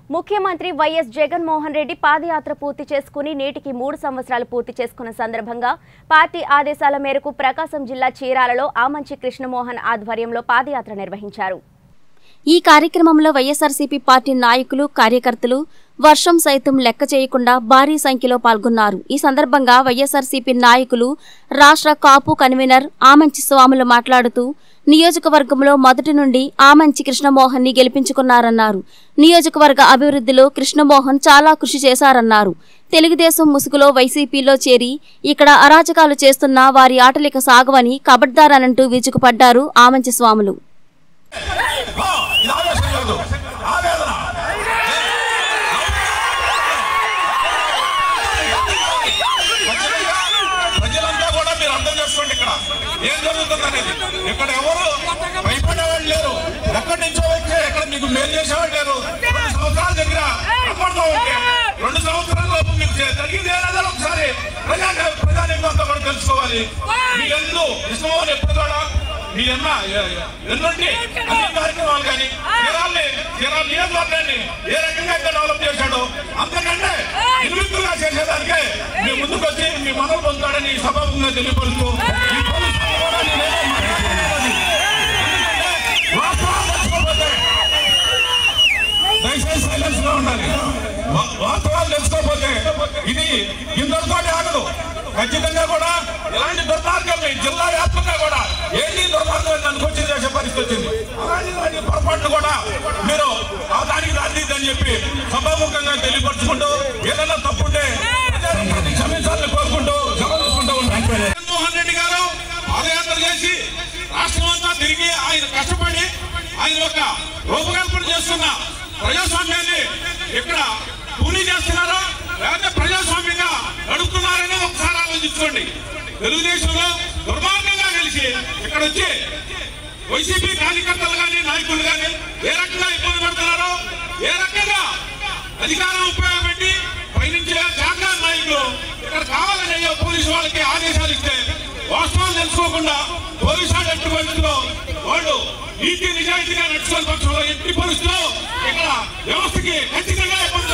ముఖ్యమంత్రి వైఎస్ జగన్మోహన్ రెడ్డి పాదయాత్ర పూర్తి చేసుకుని నేటికి మూడు సంవత్సరాలు పూర్తి చేసుకున్న సందర్భంగా పార్టీ ఆదేశాల మేరకు ప్రకాశం జిల్లా చీరాలలో ఆమంచి కృష్ణమోహన్ ఆధ్వర్యంలో పాదయాత్ర నిర్వహించారు ఈ కార్యక్రమంలో వైఎస్ఆర్సీపీ పార్టీ నాయకులు కార్యకర్తలు వర్షం సైతం లెక్క చేయకుండా భారీ సంఖ్యలో పాల్గొన్నారు ఈ సందర్భంగా వైఎస్ఆర్సీపీ నాయకులు రాష్ట్ర కాపు కన్వీనర్ ఆమంచి స్వాములు మాట్లాడుతూ నియోజకవర్గంలో మొదటి నుండి ఆమంచి కృష్ణమోహన్ ని గెలిపించుకున్నారన్నారు నియోజకవర్గ అభివృద్ధిలో కృష్ణమోహన్ చాలా కృషి చేశారన్నారు తెలుగుదేశం ముసుగులో వైసీపీలో చేరి ఇక్కడ అరాచకాలు చేస్తున్న వారి ఆటలిక సాగవని కబడ్దారనంటూ విరుచుకుపడ్డారు ఆమంచి స్వాములు ఆ, ఇది ఆవేశం కాదు ఆవేదన ప్రజలంతా కూడా మీరు అర్థం చేసుకోండి ఇక్కడ ఏం జరుగుతుంది అనేది ఇక్కడ ఎవరు భయపడేవాళ్ళు లేరు ఎక్కడి నుంచో వచ్చే ఇక్కడ మీకు మేలు చేసేవాళ్ళు లేరు రెండు సంవత్సరాల దగ్గర కనపడుతూ ఉంటే రెండు సంవత్సరాల లోపు మీకు చే- జరిగింది ఏదైనా ఒకసారి ప్రజా ప్రజానికంతా కూడా తెలుసుకోవాలి మీ ఎందు ఇష్టమని ఎప్పుడు కూడా మీ అన్న ఎన్నుండి అన్ని కార్యక్రమాలు కానీ తీరాల్ని తీరాల నియోజకవర్గాన్ని ఏ రకంగా అయితే డెవలప్ చేశాడో అంతకంటే నిర్విత్తుగా చేసేదానికే మీ ముందుకు వచ్చి మీ మనలు పొందుతాడని సభాముఖంగా తెలియపరుస్తూ ఈ పోలీసులు కూడా నేనేదో మాట్లాడుతున్నాను. ఎందుకంటే వాస్తవాలు తెలుసుకోకపోతే దయచేసి సైలెన్స్ గా ఉండాలి వా- వాస్తవాలు తెలుసుకోకపోతే ఇది ఇందరితోటి ఆగదు ఖచ్చితంగా కూడా ఇలాంటి దుర్మార్గం ఈ జిల్లా వ్యాప్తంగా కూడా ఏంటి దుర్మార్గం అని నన్ను క్వశ్చన్ చేసే పరిస్థితి వచ్చింది అలాంటి ఇలాంటి పొరపాట్లు కూడా మీరు ఆ దానికి దాన్ని చెప్పి సభాముఖంగా తెలియపరుచుకుంటూ ఏదైనా తప్పుంటే ప్రజారంగాన్ని క్షమించాలని కోరుకుంటూ గమనించుకుంటూ ఉంటాను జగన్మోహన్ రెడ్డి గారు పాదయాత్ర చేసి రాష్ట్రం అంతా తిరిగి ఆయన కష్టపడి ఆయన యొక్క రూపకల్పన చేస్తున్న ప్రజాస్వామ్యాన్ని ఇక్కడ కూలీ చేస్తున్నారా లేకపోతే ప్రజాస్వామ్యంగా నడుపుతున్నారని ఒకసారి ఆలోచించుకోండి తెలుగుదేశంలో దుర్మార్గంగా కలిసి ఇక్కడ వచ్చి వైసీపీ కార్యకర్తలు కానీ నాయకులు కానీ ఏ రకంగా ఇబ్బంది పడుతున్నారో ఏ రకంగా అధికారం ఉపయోగపెట్టి పైనుంచి జాగ్రత్త నాయకులు ఇక్కడ కావాలని అయ్యో పోలీసు వాళ్ళకి ఆదేశాలు ఇస్తే వాస్తవాలు తెలుసుకోకుండా పోలీసు వాళ్ళు ఎట్టి పరిస్థితిలో వాళ్ళు నీతి నిజాయితీగా నడుచుకునే పక్షంలో ఎట్టి పరిస్థితిలో ఇక్కడ వ్యవస్థకి ఖచ్చితంగా ఇబ్బంది